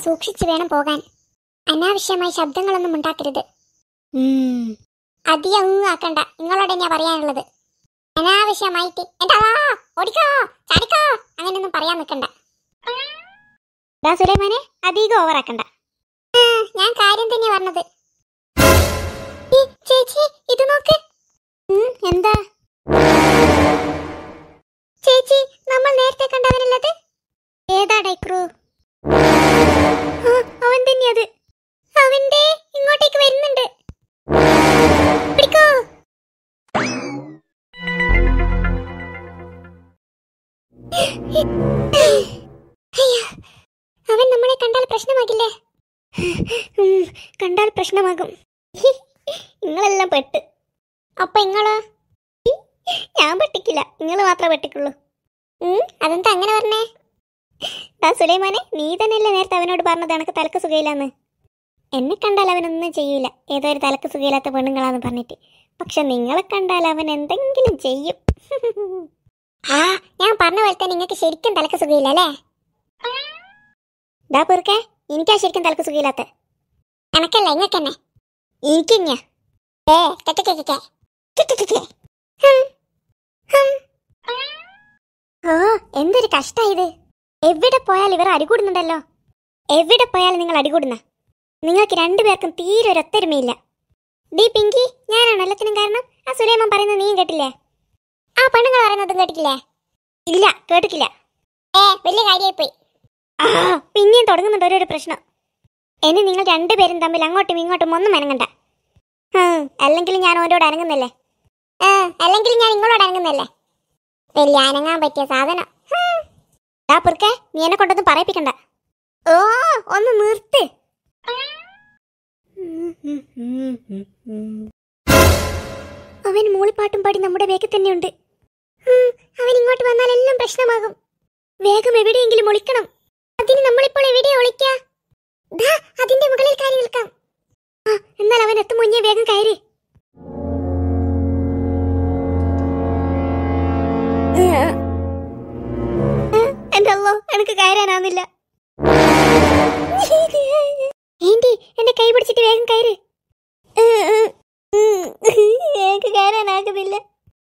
സൂക്ഷിച്ചു വേണം പോകാൻ അനാവശ്യമായ ശബ്ദങ്ങളൊന്നും ഉണ്ടാക്കരുത് അധികം ഒന്നും ആക്കണ്ട നിങ്ങളോട് ഞാൻ പറയാനുള്ളത് അനാവശ്യമായിട്ട് എന്താ ഓടിക്കോ ചാടിക്കോ അങ്ങനെയൊന്നും പറയാൻ നിൽക്കണ്ട ദാ സുലൈമാനെ അധികം ഓവറാക്കണ്ട ആ, ഞാൻ കാര്യം തന്നെ പറഞ്ഞത് ഈ, ചേച്ചി ഇത് നോക്ക് ഉം, എന്താ ചേച്ചി നമ്മൾ നേരത്തെ കണ്ടവനല്ലത് ഏതാ ഡൈക്രൂ ആ, അവൻ തന്നെ അത് അവന്റെ ഇങ്ങോട്ടേക്ക് വരുന്നുണ്ട് പിടിക്കോ അയ്യോ, അവൻ നമ്മളെ കണ്ടാൽ പ്രശ്നമാകില്ലേ ഉം, കണ്ടാൽ പ്രശ്നമാകും നിങ്ങളെല്ലാം പെട്ട് അപ്പൊ ഇങ്ങളോ ഞാൻ പെട്ടിക്കില്ല നിങ്ങൾ മാത്രമേ പെട്ടിക്കുള്ളൂ ഉം, അതെന്താ അങ്ങനെ പറഞ്ഞേ ദാ സുലൈമാനെ നീ തന്നെയല്ലേ നേരത്തെ അവനോട് പറഞ്ഞത് എനക്ക് തലക്ക് സുഖയില്ലാന്ന് എന്നെ കണ്ടാൽ അവനൊന്നും ചെയ്യൂല ഏതോ ഒരു തലക്ക് സുഖയില്ലാത്ത പെണ്ണുങ്ങളാന്ന് പറഞ്ഞിട്ട് പക്ഷെ നിങ്ങളെ കണ്ടാൽ അവൻ എന്തെങ്കിലും ചെയ്യും ആ ഞാൻ പറഞ്ഞ പോലെ തന്നെ നിങ്ങൾക്ക് ശരിക്കും തലക്ക് സുഖമില്ല അല്ലേ ദാ പെറുക്കെ എനിക്കാ ശരിക്കും തലക്ക് സുഖയില്ലാത്ത എനക്കല്ല ഇങ്ങക്കന്നെ എനിക്കിങ്ങ ഏ കെട്ടിക്കെ ഓ എന്തൊരു കഷ്ടായത് എവിടെ പോയാൽ ഇവർ അടികൂടുന്നുണ്ടല്ലോ എവിടെ പോയാലും നിങ്ങൾ അടികൂടുന്ന നിങ്ങൾക്ക് രണ്ടുപേർക്കും തീരെ ഒരു ഒത്തൊരുമയില്ല ഡീ പിങ്കി ഞാനാണ് എല്ലാത്തിനും കാരണം ആ സുലൈമാൻ പറയുന്നത് നീയും കേട്ടില്ലേ ആ പെണ്ണുങ്ങൾ പറയുന്നതും കേട്ടിട്ടില്ലേ ഇല്ല കേട്ടിട്ടില്ല ഏ വലിയ കാര്യമായി പോയി ആ പിന്നെയും തുടങ്ങുന്നുണ്ട് ഓരോരോ പ്രശ്നം ഇനി നിങ്ങൾ രണ്ടുപേരും തമ്മിൽ അങ്ങോട്ടും ഇങ്ങോട്ടും ഒന്നും അനങ്ങണ്ട ഉം, അല്ലെങ്കിൽ ഞാൻ ഓരോട് അനങ്ങുന്നല്ലേ ആ അല്ലെങ്കിൽ ഞാൻ നിങ്ങളോട് അനങ്ങുന്നല്ലേ വലിയ അനങ്ങാൻ പറ്റിയ സാധനം ആ പുറക്കെ നീ എന്നെ കൊണ്ടൊന്നും പറയിപ്പിക്കണ്ട ഓ ഒന്ന് നിർത്ത് അവൻ മൂളിപ്പാട്ടും പാടി നമ്മുടെ വേഗം തന്നെയുണ്ട് ഉം, അവൻ ഇങ്ങോട്ട് വന്നാൽ എല്ലാം പ്രശ്നമാകും വേഗം എവിടെയെങ്കിലും ഒളിക്കണം അതിന് നമ്മളിപ്പോൾ എവിടെയാ ഒളിക്കാ ദാ, അതിന്റെ മുകളിൽ കയറി നിൽക്കാം ആ, എന്നാൽ അവൻ എത്തും മുന്നേ വേഗം കയറി എന്റെ അല്ലോ എനിക്ക് കയറാനാവുന്നില്ല ഏന്റി എന്റെ കൈ പിടിച്ചിട്ട് വേഗം കയറ് എനിക്ക് കയറാനാകുന്നില്ല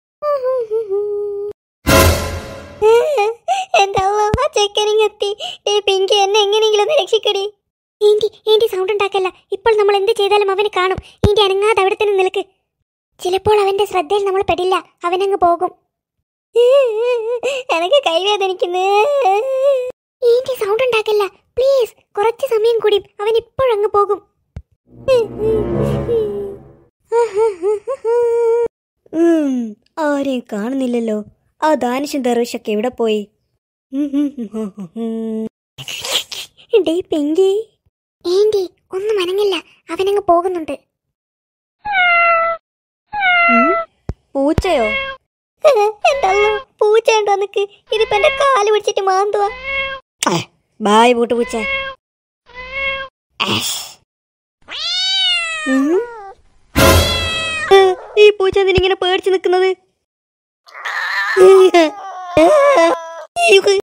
എന്റെ അല്ലോ ആ ചെക്കനിങ്ങെത്തി ഈ പിങ്കി എന്നെ എങ്ങനെയെങ്കിലും ഒന്ന് രക്ഷിക്കടി ഏന്റി ഏന്റി സൗണ്ട് ഉണ്ടാക്കല്ല ഇപ്പോൾ നമ്മൾ എന്ത് ചെയ്താലും അവന് കാണും ഏന്റി അനങ്ങാതെ അവിടെ തന്നെ നിൽക്ക് ചിലപ്പോൾ അവന്റെ ശ്രദ്ധയിൽ നമ്മൾ പെടില്ല അവനങ്ങ് പോകും എനിക്ക് കൈവേദനിക്കുന്നേ ഏന്റി സൗണ്ട് ഉണ്ടാക്കല്ല പ്ലീസ് കുറച്ച് സമയം കൂടി അവൻ ഇപ്പോഴങ്ങ് പോകും ആരെയും കാണുന്നില്ലല്ലോ ആ ദാനിഷും ദറുഷൊക്കെ എവിടെ പോയി ഡേ പെങ്കി ഏന്റി ഒന്നും അനങ്ങില്ല അവനങ്ങ് പോകുന്നുണ്ട് പൂച്ചയോ എന്താ പൂച്ച ഉണ്ടോ നിക്ക് ഇതിപ്പോ എന്റെ കാല് പിടിച്ചിട്ട് മാന്തുവാ ബായ് പൂട്ട് പൂച്ച ഉം. ഏ, ഈ പൂച്ച എന്തിനിങ്ങനെ പേടിച്ച് നിക്കുന്നത്